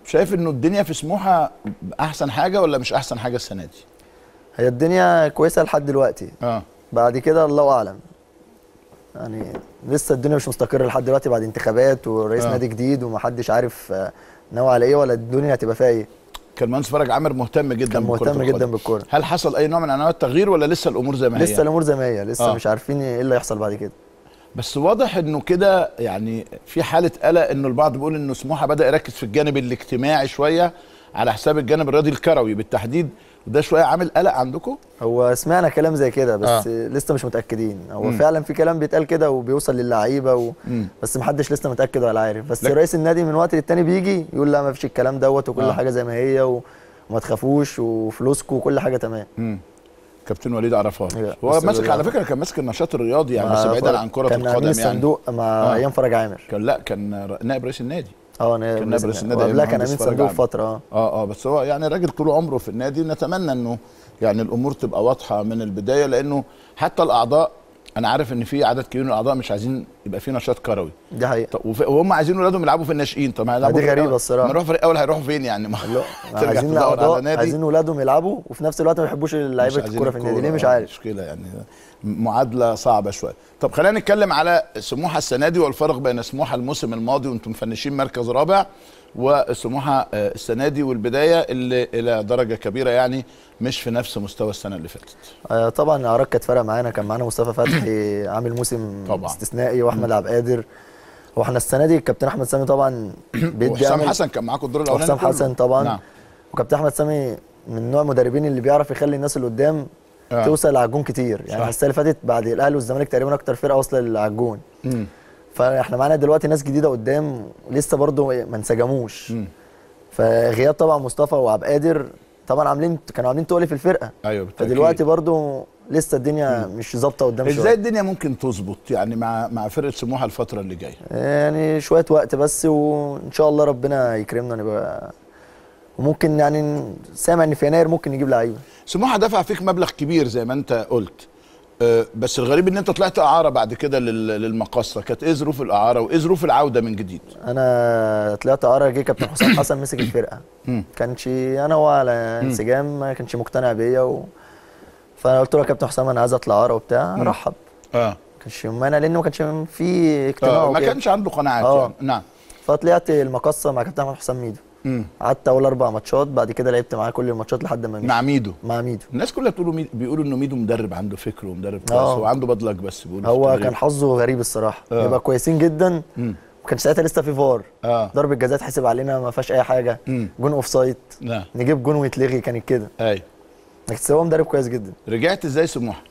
شايف انه الدنيا في سموحه احسن حاجه ولا مش احسن حاجه السنه دي هي الدنيا كويسه لحد دلوقتي اه بعد كده الله اعلم يعني لسه الدنيا مش مستقره لحد دلوقتي بعد انتخابات ورئيس آه. نادي جديد ومحدش عارف آه، ناوي على ايه ولا الدنيا هتبقى فيها ايه كان مهندس فرج عامر مهتم جدا كان بكرة مهتم القدم. جدا بالكوره هل حصل اي نوع من انواع التغيير ولا لسه الامور زي ما هي لسه الامور زي ما هي لسه آه. آه. مش عارفين ايه اللي هيحصل بعد كده بس واضح انه كده يعني في حاله قلق انه البعض بيقول انه سموحه بدا يركز في الجانب الاجتماعي شويه على حساب الجانب الرياضي الكروي بالتحديد وده شويه عامل قلق عندكم هو سمعنا كلام زي كده بس آه. آه. لسه مش متاكدين هو مم. م. فعلا في كلام بيتقال كده وبيوصل للعيبه و... مم. بس محدش لسه متاكد ولا عارف بس لك- رئيس النادي من وقت للتاني بيجي يقول لا ما فيش الكلام دوت وكل آه. آه. حاجه زي ما هي و... وما تخافوش وفلوسكم وكل حاجه تمام مم. كابتن وليد عرفات أيوة. هو بس ماسك وليد على عرفات. فكره كان ماسك النشاط الرياضي يعني مع بس بعيدا فرج- عن كره كان القدم امين يعني الصندوق مع آه. آه. ايام فرج عامر كان لا كان نائب رئيس النادي اه كان نائب نائب رئيس النادي وقبلها أيام كان مهندس امين فرج صندوق عامر. فتره اه اه اه بس هو يعني راجل طول عمره في النادي نتمنى انه يعني الامور تبقى واضحه من البدايه لانه حتى الاعضاء انا عارف ان في عدد كبير من الاعضاء مش عايزين يبقى في نشاط كروي دي حقيقه طب وف- وهم عايزين ولادهم يلعبوا في الناشئين طب ما يلعبوا دي في الأول. غريبة الصراحة. ما يروحوا فريق اول هيروحوا فين يعني ما لا ترجع عايزين تدور على الاعضاء نادي. عايزين ولادهم يلعبوا وفي نفس الوقت ما بيحبوش مش لعيبه عايزين الكوره في النادي ليه الكورة. مش آه، عارف مشكله يعني معادله صعبه شويه طب خلينا نتكلم على سموحه السنه دي والفرق بين سموحه الموسم الماضي وانتم مفنشين مركز رابع وسموحه آه، السنه دي والبدايه اللي الى درجه كبيره يعني مش في نفس مستوى السنه اللي فاتت آه طبعا الاعراض كانت فارقه معانا كان معانا مصطفى فتحي عامل موسم طبعاً. استثنائي واحمد عبد القادر واحنا السنه دي الكابتن احمد سامي طبعا بيدي وحسام عامل- حسن كان معاكم الدور الاولاني وحسام كله. حسن طبعا نعم وكابتن احمد سامي من نوع المدربين اللي بيعرف يخلي الناس اللي قدام آه. توصل على الجون كتير يعني صح. السنه اللي فاتت بعد الاهلي والزمالك تقريبا اكتر فرقه واصله على الجون مم. فاحنا معانا دلوقتي ناس جديده قدام لسه برضو ما انسجموش مم. فغياب طبعا مصطفى وعبد القادر طبعا عاملين كانوا عاملين تقل في الفرقه ايوه بالتأكيد. فدلوقتي برضو لسه الدنيا مش ظابطه قدام ازاي شويه الدنيا ممكن تظبط يعني مع مع فرقه سموحه الفتره اللي جايه يعني شويه وقت بس وان شاء الله ربنا يكرمنا نبقى وممكن يعني سامع ان في يناير ممكن نجيب لعيبه سموحه دفع فيك مبلغ كبير زي ما انت قلت أه، بس الغريب ان انت طلعت اعاره بعد كده لل- للمقصه كانت ايه ظروف الاعاره وايه ظروف العوده من جديد انا طلعت ارى جه كابتن حسام حسن مسك الفرقه مم. كانش انا هو على انسجام ما كانش مقتنع بيا و... فانا قلت له يا كابتن حسام انا عايز اطلع ارى وبتاع مم. رحب اه ما كانش مانع لانه ما كانش في اجتماع آه، ما وكده. كانش عنده قناعات آه. يعني نعم فطلعت المقصه مع كابتن احمد حسام ميدو مم. قعدت اول اربع ماتشات بعد كده لعبت معاه كل الماتشات لحد ما مشي مع ميدو مع ميدو الناس كلها بتقولوا ميدو بيقولوا انه ميدو مدرب عنده فكر ومدرب كويس آه. هو عنده بدلك بس بيقولوا في هو التدريب. كان حظه غريب الصراحه آه. يبقى كويسين جدا مم. ما كانش ساعتها لسه في فار اه ضربه جزاء اتحسب علينا ما فيهاش اي حاجه مم. جون اوف سايد نعم نجيب جون ويتلغي كانت كده اي بس هو مدرب كويس جدا رجعت ازاي سموحه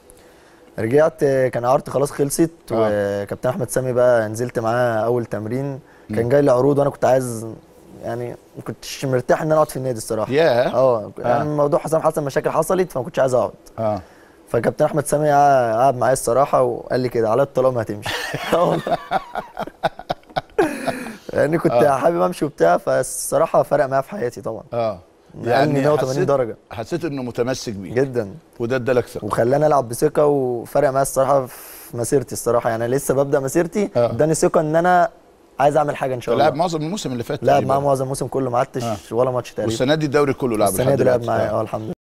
رجعت كان عرض خلاص خلصت آه. وكابتن احمد سامي بقى نزلت معاه اول تمرين كان جاي لي عروض وانا كنت عايز يعني ما كنتش مرتاح ان انا اقعد في النادي الصراحه ياه اه يعني موضوع حسام حسن مشاكل حصلت فما كنتش عايز اقعد اه فكابتن احمد سامي قعد قعد معايا الصراحه وقال لي كده على الطلاق ما هتمشي آه والله. لاني كنت آه. حابب امشي وبتاع فالصراحه فرق معايا في حياتي طبعا اه نقلني 180 حسيت- درجه حسيت انه متمسك بيك جدا وده ادالك ثقه وخلاني العب بثقه وفرق معايا الصراحه في مسيرتي الصراحه يعني أنا لسه ببدا مسيرتي آه. اداني ثقه ان انا عايز اعمل حاجه ان شاء الله لعب معظم الموسم اللي فات لعب تقريباً. معاه معظم الموسم كله ما عدتش آه. ولا ماتش تقريبا والسنه دي الدوري كله لعب السنه لحد دي لعب دلوقتي. معايا آه. اه الحمد لله